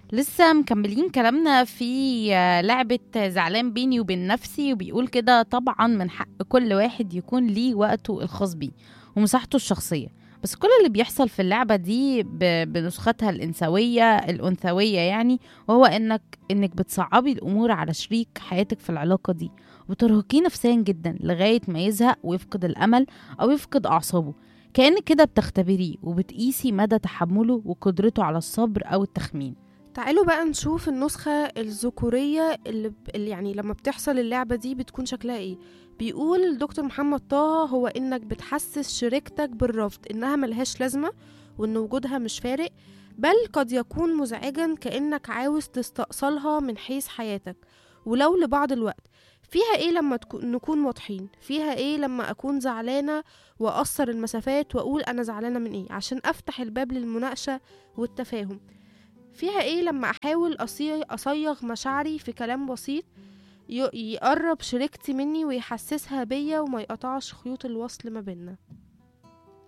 لسه مكملين كلامنا في آه، لعبة زعلان بيني وبين نفسي وبيقول كده طبعا من حق كل واحد يكون ليه وقته الخاص بيه ومساحته الشخصية بس كل اللي بيحصل في اللعبة دي ب- بنسختها الإنثوية الأنثوية يعني وهو إنك إنك بتصعبي الأمور على شريك حياتك في العلاقة دي وترهقيه نفسيا جدا لغاية ما يزهق ويفقد الأمل أو يفقد أعصابه كأنك كده بتختبريه وبتقيسي مدى تحمله وقدرته على الصبر أو التخمين تعالوا بقى نشوف النسخة الذكورية اللي, ب... اللي يعني لما بتحصل اللعبة دي بتكون شكلها ايه بيقول الدكتور محمد طه هو انك بتحسس شريكتك بالرفض انها ملهاش لازمة وان وجودها مش فارق بل قد يكون مزعجا كأنك عاوز تستأصلها من حيث حياتك ولو لبعض الوقت فيها ايه لما تكو... نكون واضحين فيها ايه لما اكون زعلانة واقصر المسافات واقول انا زعلانة من ايه عشان افتح الباب للمناقشة والتفاهم فيها ايه لما احاول أصي- اصيغ مشاعري في كلام بسيط ي- يقرب شريكتي مني ويحسسها بيا وما يقطعش خيوط الوصل ما بينا